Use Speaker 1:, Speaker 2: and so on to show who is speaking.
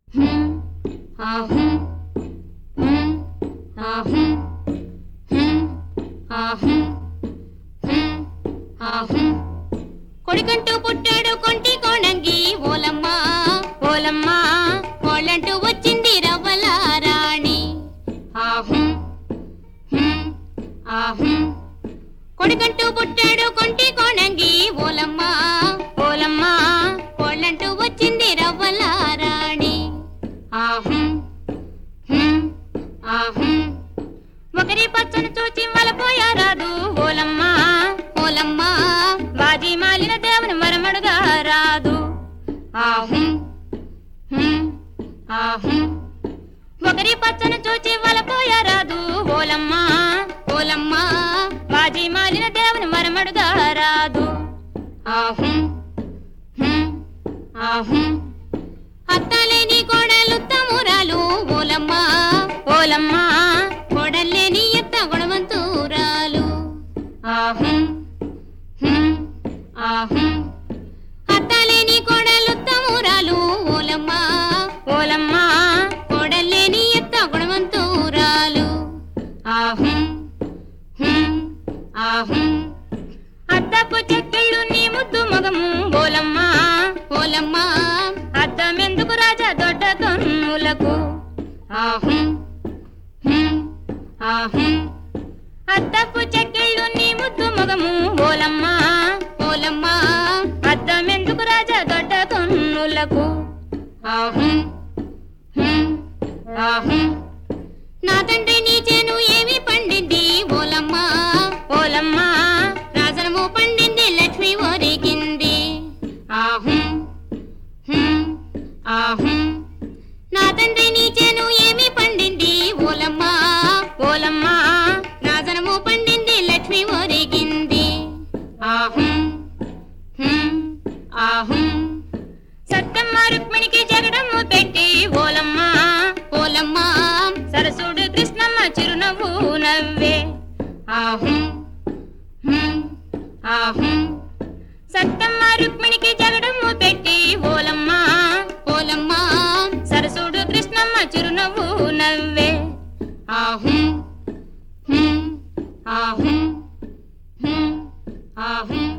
Speaker 1: కొడుకంటూ పుట్టాడు కొంటి కోణంగి ఓలమ్మ ఓలమ్మ కోళ్ళంటూ వచ్చింది రవ్వల రాణి ఆహు హ్మ్, ఆహు కొడుకంటూ పుట్టాడు కొంటి కోణంగి ఓలమ్మ ఓలమ్మ కోళ్ళంటూ వచ్చింది రవ్వల రాణి ఆహు హ్మ్, ఆహు ఒకరి పచ్చని చూచి మలపోయారాదు ఓలమ్మ ఓలమ్మ బాజీ మాలిన దేవుని మరమడుగా రాదు ఆహు హ్మ్, ఆహు ఒకరి పచ్చని చూచి వలపోయారాదు ఓలమ్మ ఓలమ్మ బాజీ మాలిన దేవుని మరమడుగా రాదు ఆహు హ్మ్, ఆహు అత్తలేని కోడలు తమురాలు ఓలమ్మ ఓలమ్మ కోడలేని ఎత్త గుణవంతురాలు ఆహు హ్మ్, ఆహు అత్తలేని కోడలు తమురాలు ఓలమ్మ ఓలమ్మ కోడలేని ఎత్త గుణవంతురాలు ఆహు హ్మ్, ఆహు అద్దపు చెక్కిళ్ళు నీ ముద్దు మగము ఓలమ్మ ఓలమ్మ అద్దమెందుకు రాజా దొడ్డ కన్నులకు ఆహు హ్మ్, ఆహు అద్దపు చెక్కిళ్ళు నీ ముద్దు మగము ఓలమ్మ ఓలమ్మ అద్దమెందుకు రాజా దొడ్డ కన్నులకు ఆహు హ్మ్, ఆహు నా తండ్రి నీ చేను ఏమి పండింది ఓలమ్మ ఓలమ్మ రాజనము పండింది లక్ష్మి ఒరిగింది ఆహు హ్మ్, ఆహు నా తండ్రి నీ చేను ఏమి పండింది ఓలమ్మ ఓలమ్మ రాజనము పండింది లక్ష్మి ఒరిగింది ఆహు హ్మ్, ఆహు సత్తమ్మ రుక్మిణికి జగడము పెట్టి ఓలమ్మ ఓలమ్మ సరసుడు కృష్ణమ్మ చిరునవ్వు నవ్వే ఆహు హ్మ్, ఆహు సత్తమ్మ రుక్మిణికి జగడము పెట్టి ఓలమ్మ ఓలమ్మ సరసుడు కృష్ణమ్మ చిరునవ్వు నవ్వే ఆహు హ్మ్, ఆహు హ్మ్, ఆహు